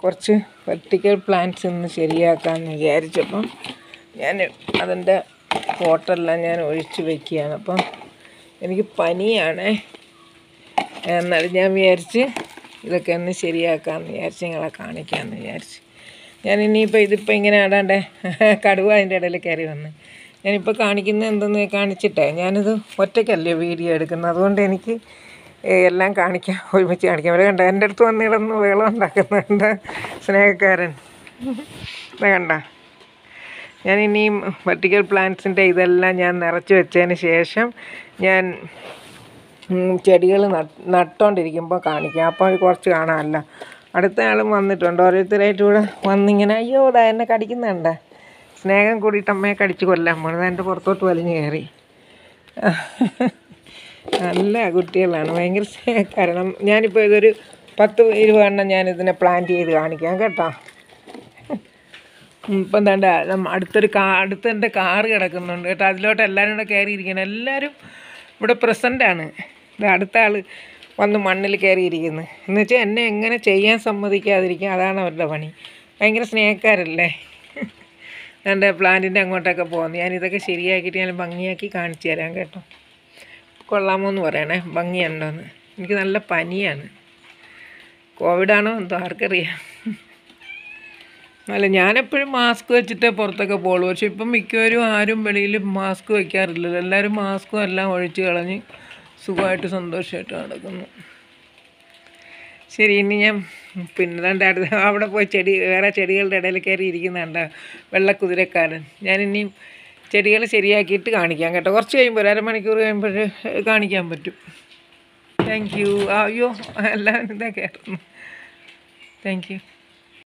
കുറച്ച് vertical plants ഒന്ന് ശരിയാക്കാമെന്ന് വിചാരിച്ചപ്പം ഞാൻ അതിൻ്റെ പോട്ടെല്ലാം ഞാൻ ഒഴിച്ച് വെക്കുകയാണ് അപ്പം എനിക്ക് പനിയാണേ എന്നാലും ഞാൻ വിചാരിച്ച് ഇതൊക്കെ ഒന്ന് ശരിയാക്കാമെന്ന് വിചാരിച്ച് നിങ്ങളെ കാണിക്കാമെന്ന് വിചാരിച്ച് ഞാൻ ഇനിയിപ്പോൾ ഇതിപ്പോൾ ഇങ്ങനെ ആടാണ്ട് കടുവ അതിൻ്റെ ഇടയിൽ കയറി വന്ന് ഞാനിപ്പോൾ കാണിക്കുന്നത് എന്തെന്ന് കാണിച്ചിട്ടേ ഞാനിത് ഒറ്റയ്ക്കല്ലേ വീഡിയോ എടുക്കുന്നത് അതുകൊണ്ട് എനിക്ക് എല്ലാം കാണിക്കാം ഒരുമിച്ച് കാണിക്കാം അവരെ കണ്ട എൻ്റെ അടുത്ത് വന്നിടന്ന് വെള്ളം ഉണ്ടാക്കുന്നുണ്ട് സ്നേഹക്കാരൻ ഇത് കണ്ട ഞാൻ ഇനിയും വെർട്ടിക്കൽ പ്ലാന്റ്സിൻ്റെ ഇതെല്ലാം ഞാൻ നിറച്ച് വെച്ചതിന് ശേഷം ഞാൻ ചെടികൾ നട്ടുകൊണ്ടിരിക്കുമ്പോൾ കാണിക്കാം അപ്പോൾ കുറച്ച് കാണാമല്ലോ അടുത്ത ആളും വന്നിട്ടുണ്ട് ഓരോരുത്തരായിട്ട് ഇവിടെ വന്നിങ്ങനെ അയ്യോ ഇതാ എന്നെ കടിക്കുന്നുണ്ട് സ്നേഹം കൂടിയിട്ട് അമ്മയെ കടിച്ച് കൊല്ലാൻ പോണത് എൻ്റെ പുറത്തോട്ട് വലിഞ്ഞ് കയറി നല്ല കുട്ടികളാണ് ഭയങ്കര സ്നേഹ- കാരണം ഞാനിപ്പോൾ ഇതൊരു പത്ത് ഇരുപതെണ്ണം ഞാനിതിനെ പ്ലാന്റ് ചെയ്ത് കാണിക്കാം കേട്ടോ ഉം, ഇപ്പം എന്താണ്ട് നമ്മ അടുത്തൊരു കാ അടുത്ത് എൻ്റെ കാറ് കിടക്കുന്നുണ്ട് കേട്ടോ അതിലോട്ട് എല്ലാവരും കൂടെ കയറിയിരിക്കണം എല്ലാവരും ഇവിടെ പ്രസൻ്റാണ് ഇത് അടുത്ത ആൾ വന്ന് മണ്ണിൽ കയറിയിരിക്കുന്നു എന്ന് വെച്ചാൽ എന്നെ എങ്ങനെ ചെയ്യാൻ സമ്മതിക്കാതിരിക്കുക അതാണ് അവരുടെ പണി ഭയങ്കര സ്നേഹക്കാരല്ലേ എൻ്റെ പ്ലാന്റിൻ്റെ അങ്ങോട്ടൊക്കെ പോകുന്നു ഞാനിതൊക്കെ ശരിയാക്കിയിട്ട് ഞാൻ ഭംഗിയാക്കി കാണിച്ചു തരാം കേട്ടോ കൊള്ളാമോ എന്ന് പറയണേ ഭംഗിയുണ്ടോയെന്ന് എനിക്ക് നല്ല പനിയാണ് കോവിഡാണോ എന്തോ ആർക്കറിയാം അല്ല ഞാനെപ്പോഴും മാസ്ക് വെച്ചിട്ടേ പുറത്തൊക്കെ പോകുള്ളൂ പക്ഷെ ഇപ്പം മിക്കവരും ആരും വെളിയിൽ മാസ്ക് വയ്ക്കാറില്ലല്ലോ എല്ലാവരും മാസ്കും എല്ലാം ഒഴിച്ച് കളഞ്ഞ് സുഖമായിട്ട് സന്തോഷമായിട്ട് നടക്കുന്നു ശരി ഇനി ഞാൻ പിന്നെ രണ്ട് അടുത്ത അവിടെ പോയി ചെടി വേറെ ചെടികളുടെ ഇടയിൽ കയറി ഇരിക്കുന്നുണ്ട് വെള്ളക്കുതിരക്കാരൻ ഞാനിനിയും ചെടികൾ ശരിയാക്കിയിട്ട് കാണിക്കാം കേട്ടോ കുറച്ച് കഴിയുമ്പോൾ ഒരു അരമണിക്കൂർ കഴിയുമ്പോൾ കാണിക്കാൻ പറ്റും താങ്ക് യു അയ്യോ എല്ലാം ഇതാ കയറുന്നു താങ്ക് യു